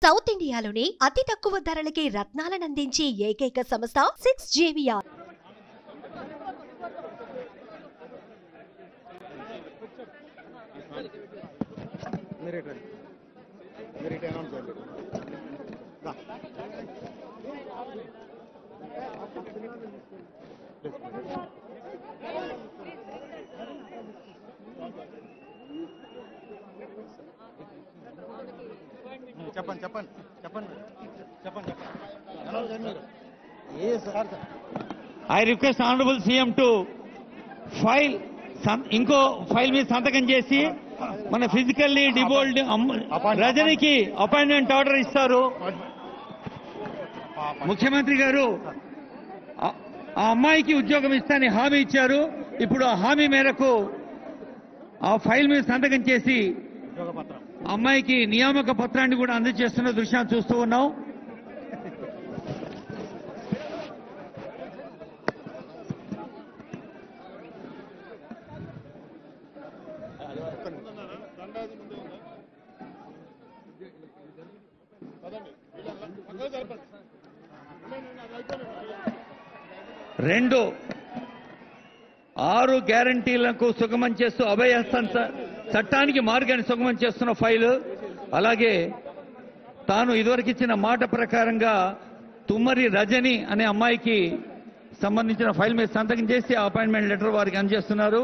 South ఇండియాలోని అతి తక్కువ ధరలకి రత్నాలనందించే ఏకైక సంస్థ సిక్స్ జేవిఆర్ మీరు ఇటు రండి. మీరు ఇటు అనౌన్స్ చేయండి రా. చెప్పండి చెప్పండి చెప్పండి చెప్పండి చెప్పండి అనౌన్స్ చేయండి మీరు ఏ sir sir I request honourable CM to file సం- ఇంకో ఫైల్ మీద సంతకం చేసి మన ఫిజికల్లీ డిబోల్డ్ రజనికి అపాయింట్మెంట్ ఆర్డర్ ఇస్తారు ముఖ్యమంత్రి గారు ఆ ఆ అమ్మాయికి ఉద్యోగం ఇస్తానని హామీ ఇచ్చారు ఇప్పుడు ఆ హామీ మేరకు ఆ ఫైల్ మీద సంతకం చేసి ఉద్యోగ పత్రం ఆ అమ్మాయికి నియామక పత్రాన్ని కూడా అందజేస్తున్న దృశ్యాన్ని చూస్తూ ఉన్నాం రెండు ఆరు గ్యారంటీలకు సుగమం చేస్తూ అభయహస్తం చ- చట్టానికి మార్గాన్ని సుగమం చేస్తున్న ఫైలు అలాగే తాను ఇదివరకు ఇచ్చిన మాట ప్రకారంగా తుమ్మరి రజని అనే అమ్మాయికి సంబంధించిన ఫైల్ మీద సంతకం చేసి ఆ అపాయింట్మెంట్ లెటర్ వారికి అందజేస్తున్నారు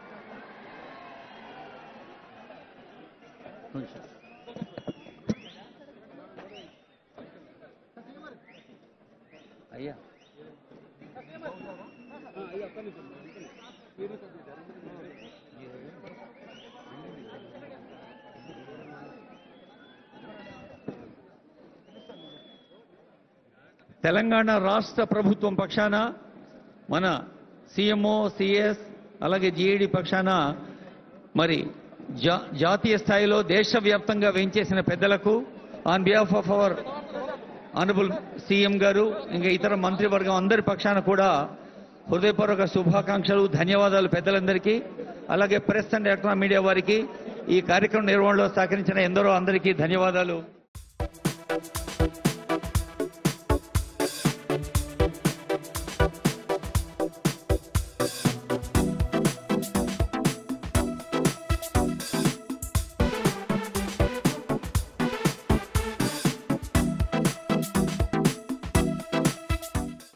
అయ్యా తెలంగాణ రాష్ట్ర ప్రభుత్వం పక్షాన మన సీఎంఓ సిఎస్ అలాగే జీఏడి పక్షాన మరి జా- జాతీయ స్థాయిలో దేశవ్యాప్తంగా వేయించేసిన పెద్దలకు on behalf of our honourable CM గారు ఇంకా ఇతర మంత్రివర్గం అందరి పక్షాన కూడా హృదయపూర్వక శుభాకాంక్షలు ధన్యవాదాలు పెద్దలందరికీ అలాగే ప్రెస్ అండ్ ఎలక్ట్రానిక్ మీడియా వారికి ఈ కార్యక్రమం నిర్వహణలో సహకరించిన ఎందరో అందరికీ ధన్యవాదాలు